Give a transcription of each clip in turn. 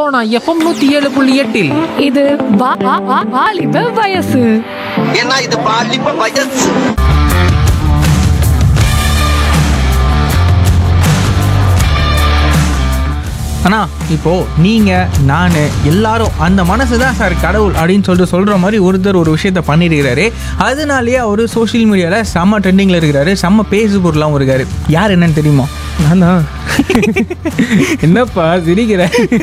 Sona FM நூத்தி ஏழு புள்ளி எட்டில் இது வா- வா- வா- வாலிப வயசு ஏன்னா இது பாலிப்ப வயசு அண்ணா இப்போ நீங்க நான் எல்லாரும் அந்த மனசு தான் சார் கடவுள் அப்படின்னு சொல்லிட்டு சொல்ற மாதிரி ஒருத்தர் ஒரு விஷயத்த பண்ணிருக்கிறாரு அதனாலேயே அவர் சோஷியல் மீடியால செம்ம ட்ரெண்டிங்ல இருக்கிறாரு செம்ம பேசுபொருளாகவும் இருக்காரு யார் என்னன்னு தெரியுமா நான் தான் என்னப்பா சிரிக்கிற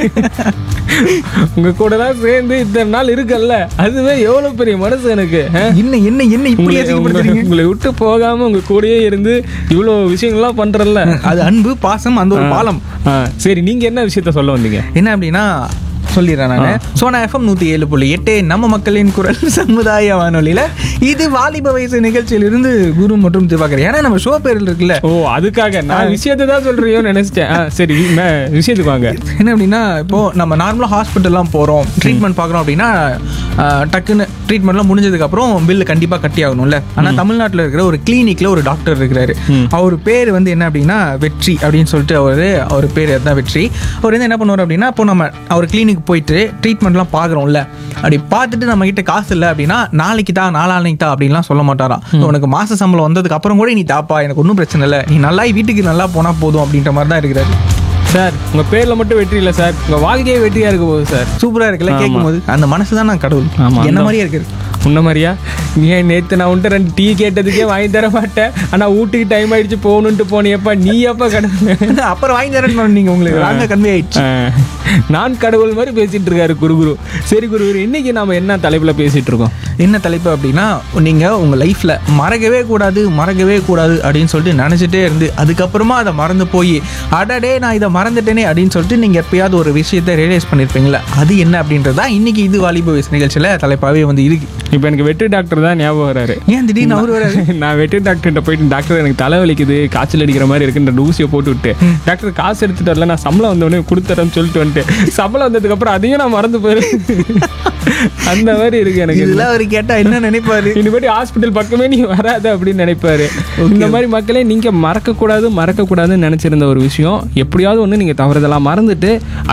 உங்க கூட தான் சேர்ந்து இத்தனை நாள் இருக்கல்ல அதுவே எவ்வளவு பெரிய மனசு எனக்கு ஆ? என்ன என்ன என்ன இப்படி உங்களை அசிங்கப்படுத்துறீங்க? உங்களை விட்டு போகாம உங்க கூடயே இருந்து இவ்வளவு விஷயங்கள்லாம் பண்றல்ல அது அன்பு பாசம் அந்த ஒரு பாலம் ஆ, சரி நீங்க என்ன விஷயத்த சொல்ல வந்தீங்க என்ன அப்படின்னா சொல்லிடுறேன் நான் சோனா எஃப்எம் நூற்றி ஏழு புள்ளி எட்டு நம்ம மக்களின் குரல் சமுதாய வானொலியில் இது வாலிப வயசு நிகழ்ச்சியிலிருந்து குரு மற்றும் திவாகர் ஏன்னா நம்ம ஷோ பேரில் இருக்குல்ல ஓ அதுக்காக நான் விஷயத்தை தான் சொல்றியோன்னு நினைச்சிட்டேன் ஆ, சரி மே- விஷயத்துக்கு வாங்க என்ன அப்படின்னா இப்போ நம்ம நார்மலாக ஹாஸ்பிட்டல்லாம் போகிறோம் ட்ரீட்மெண்ட் பார்க்குறோம் அப்படின்னா ஆஹ், டக்குன்னு ட்ரீட்மெண்ட்லாம் முடிஞ்சதுக்கப்புறம் பில்லு கண்டிப்பாக கட்டி ஆகணும்ல ஆனால் தமிழ்நாட்டில் இருக்கிற ஒரு கிளினிக்கில் ஒரு டாக்டர் இருக்கிறாரு அவர் பேர் வந்து என்ன அப்படின்னா வெற்றி அப்படின்னு சொல்லிட்டு அவர் அவர் பேர் தான் வெற்றி அவர் வந்து என்ன பண்ணுவார் அப்படின்னா இப்போ நம்ம அவர் கிளினிக் போயிட்டு ட்ரீட்மெண்ட்லாம் பார்க்குறோம்ல அப்படி பார்த்துட்டு நம்ம கிட்ட காசு இல்லை அப்படின்னா நாளைக்கு தான் நாளானைக்கு தான் அப்படின்லாம் சொல்ல மாட்டாராம் உனக்கு மாச சம்பளம் வந்ததுக்கு அப்புறம் கூட நீ தாப்பா எனக்கு ஒன்றும் பிரச்சனை இல்லை நீ நல்லா வீட்டுக்கு நல்லா போனால் போதும் அப்படின்ற மாதிரி தான் இருக்கிறாரு சார் உங்க பேர்ல மட்டும் வெற்றி இல்ல சார் உங்க வாழ்க்கையே வெற்றியா இருக்க போகுது சார் சூப்பரா இருக்குல்ல ஆமா. கேட்கும்போது அந்த மனசு தான் நான் கடவுள் ஆமா, என்ன அந்த- மாதிரியே இருக்குது உன்ன மாதிரியா நீ ஏன் நேத்து நான் உன்ட்ட ரெண்டு டீ கேட்டதுக்கே வாங்கி தர மாட்டேன் ஆனா வீட்டுக்கு டைம் ஆயிடுச்சு போகணுன்ட்டு போனியப்பா நீ எப்ப கடவுள் அப்புறம் வாங்கி தரேன்னு நீங்க உங்களுக்கு ராங்க கன்வே ஆயிடுச்சு ஆ, நான் கடவுள் மாதிரி பேசிட்டு இருக்காரு குருகுரு சரி குருகுரு இன்னைக்கு நாம என்ன தலைப்புல பேசிட்டு இருக்கோம் என்ன தலைப்பு அப்படின்னா நீங்க உங்க லைஃப்ல மறக்கவே கூடாது மறக்கவே கூடாது அப்படின்னு சொல்லிட்டு நினைச்சிட்டே இருந்து அதுக்கப்புறமா அதை மறந்து போய் அடடே நான் இதை மறந்துட்டேனே அப்படின்னு சொல்லிட்டு நீங்க எப்பயாவது ஒரு விஷயத்தை ரியலைஸ் பண்ணிருப்பீங்களா அது என்ன அப்படின்றது தான் இன்னைக்கு இது வாலிப வயசு நிகழ்ச்சியில தலைப்பாவே வந்து இருக்கு இப்போ எனக்கு வெற்றி டாக்டர் தான் ஞாபகம் வராரு ஏன் திடீர்னு அவர் வராரு நான் வெற்றி டாக்டர்கிட்ட போயிட்டு டாக்டர் எனக்கு தலைவலிக்குது காய்ச்சல் அடிக்கிற மாதிரி இருக்குன்ற ஊசியை போட்டு விட்டு டாக்டர் காசு எடுத்துட்டு வரல நான் சம்பளம் வந்தவொடனே கொடுத்துறேன்னு சொல்லிட்டு வந்துட்டு சம்பளம் வந்ததுக்கு அப்புறம் அதையும் நான் மறந்து போயிரு அந்த மாதிரி இருக்கு எனக்கு இதெல்லாம் அவர் கேட்டா என்ன நினைப்பாரு இனிமேட்டு ஹாஸ்பிட்டல் பக்கமே நீ வராத அப்படின்னு நினைப்பாரு இந்த மாதிரி மக்களே நீங்க மறக்க கூடாது மறக்க கூடாதுன்னு நினைச்சிருந்த ஒரு விஷயம் எப்படியாவது ஒன்று நீங்க தவறுதலா மறந்துட்டு